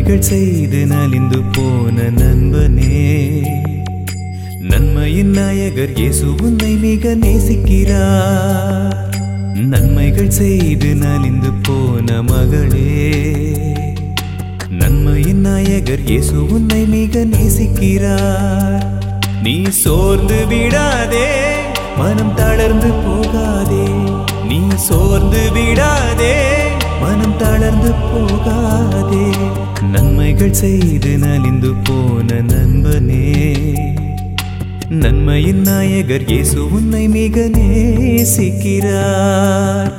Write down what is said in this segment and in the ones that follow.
நன்மைகள் செய்து நலிந்து போன நண்பனே நன்மையின் நாயகர் இயேசு உன்னை மிக நேசிக்கிறார் நன்மைகள் செய்து நலிந்து போன மகளே நன்மையின் நாயகர் இயேசு உன்னை மிக நேசிக்கிறார் நீ சோர்ந்து விடாதே மனம் தளர்ந்து போகாதே நீ சோர்ந்து விடாதே மனம் தளர்ந்து போகாதே நன்மைகள் செய்து நலிந்து போன நண்பனே நன்மையின் நாயகர் இயேசு உன்னை மிக நேசிக்கிறார்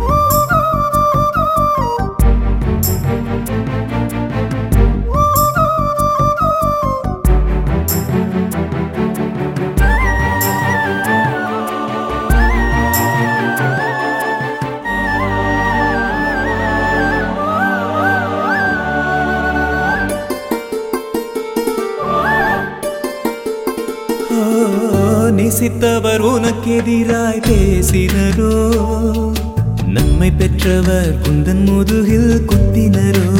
ஓ, நேசித்தவர் உனக்கு எதிராய் பேசினரோ நன்மை பெற்றவர் குந்தன் முதுகில் குத்தினரோ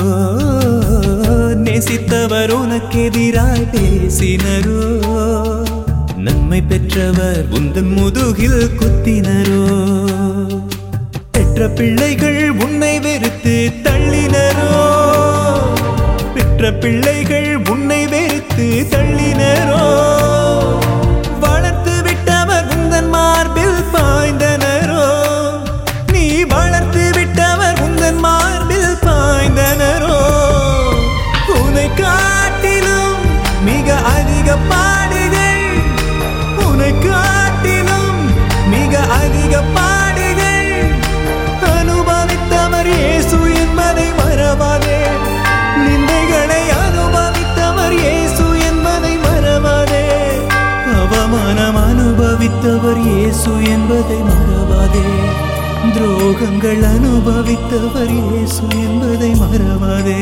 நேசித்தவர் உனக்கு எதிராய் பேசினரோ நன்மை பெற்றவர் உந்தன் முதுகில் குத்தினரோ பெற்ற பிள்ளைகள் உன்னை வெறுத்து தள்ளினரோ பெற்ற பிள்ளைகள் உன்னை வெறுத்து தள்ளினரோ வளர்த்து விட்டவர் உந்தன் மார்பில் பாய்ந்தனரோ நீ வளர்த்து விட்டவர் உந்தன் மார்பில் பாய்ந்தனரோ உன்னை காட்டிலும் மிக அதிக பாடுகள் உன்னை காட்டிலும் மிக அதிக பாடுகள் அனுபவித்தவர் இயேசு என்பதை மறவாதே நிந்தைகளை அனுபவித்தவர் இயேசு என்பதை மறவாதே அவமானம் அனுபவித்தவர் இயேசு என்பதை மறவாதே துரோகங்கள் அனுபவித்தவர் இயேசு என்பதை மறவாதே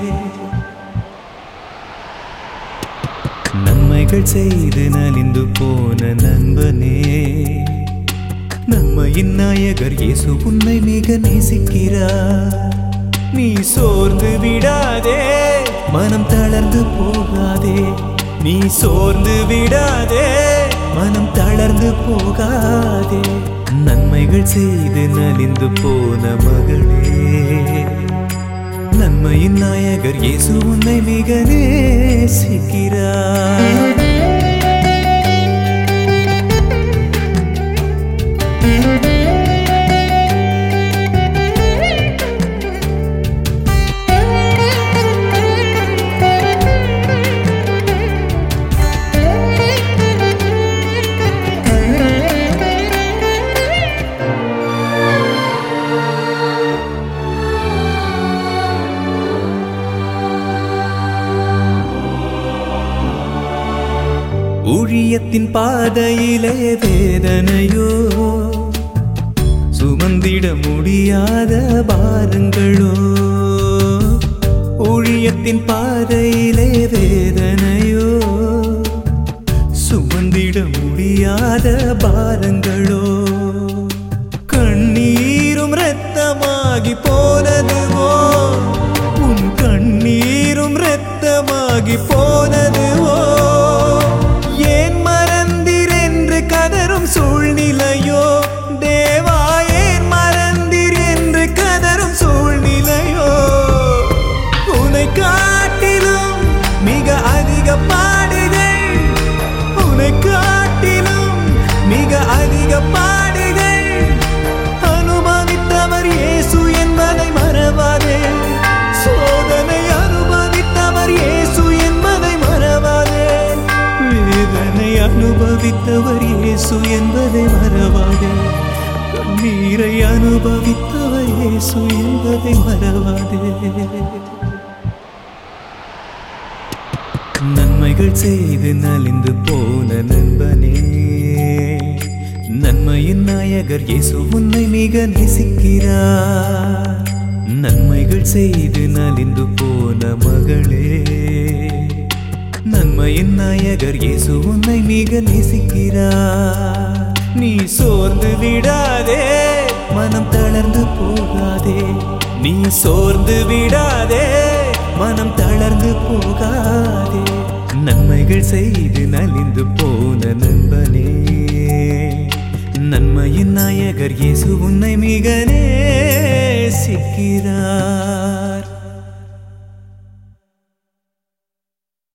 நன்மைகள் செய்து நலிந்து போன நண்பனே நன்மையின் நாயகர் இயேசு உன்னை மிக நேசிக்கிறார் நீ சோர்ந்து விடாதே மனம் தளர்ந்து போகாதே நீ சோர்ந்து விடாதே மனம் தளர்ந்து போகாதே நன்மைகள் செய்து நலிந்து போன மகளே நன்மையின் நாயகர் இயேசு உன்னை மிக நேசிக்கிறார் ஊழியத்தின் பாதையிலே வேதனையோ சுமந்திட முடியாத பாரங்களோ ஊழியத்தின் பாதையிலே வேதனையோ சுமந்திட முடியாத பாரங்களோ கண்ணீரும் இரத்தமாகி போனதுவோ உன் கண்ணீரும் இரத்தமாகி போனதுவோ ஏன் மறந்தீர் என்று கதரும் சூழ்நிலையோ தேவா ஏன் மறந்தீர் என்று கதரும் சூழ்நிலையோ உன்னை காட்டிலும் மிக அதிக பாடுகள் உன்னை காட்டிலும் மிக அதிக பாடுகள் அனுபவித்தவர் இயேசு என்பதை மறவாதே சோதனை அனுபவித்தவர் இயேசு என்பதை மறவாதே வேதனை அனுபவித்தவர் இயேசு என்பதை மறவாதே கண்ணீரை அனுபவித்தவர் இயேசு என்பதை மறவாதே நன்மைகள் செய்து நலிந்து போன நண்பனே நன்மையின் நாயகர் இயேசு உன்னை மிக நேசிக்கிறார் நன்மைகள் செய்து நலிந்து போன மகளே நன்மையின் நாயகர் இயேசு உன்னை மிக நேசிக்கிறார் நீ சோர்ந்து விடாதே மனம் தளர்ந்து போகாதே நீ சோர்ந்து விடாதே மனம் தளர்ந்து போகாதே நன்மைகள் செய்து நலிந்து போன நண்பனே நன்மையின் நாயகர் இயேசு உன்னை மிக நேசிக்கிறார்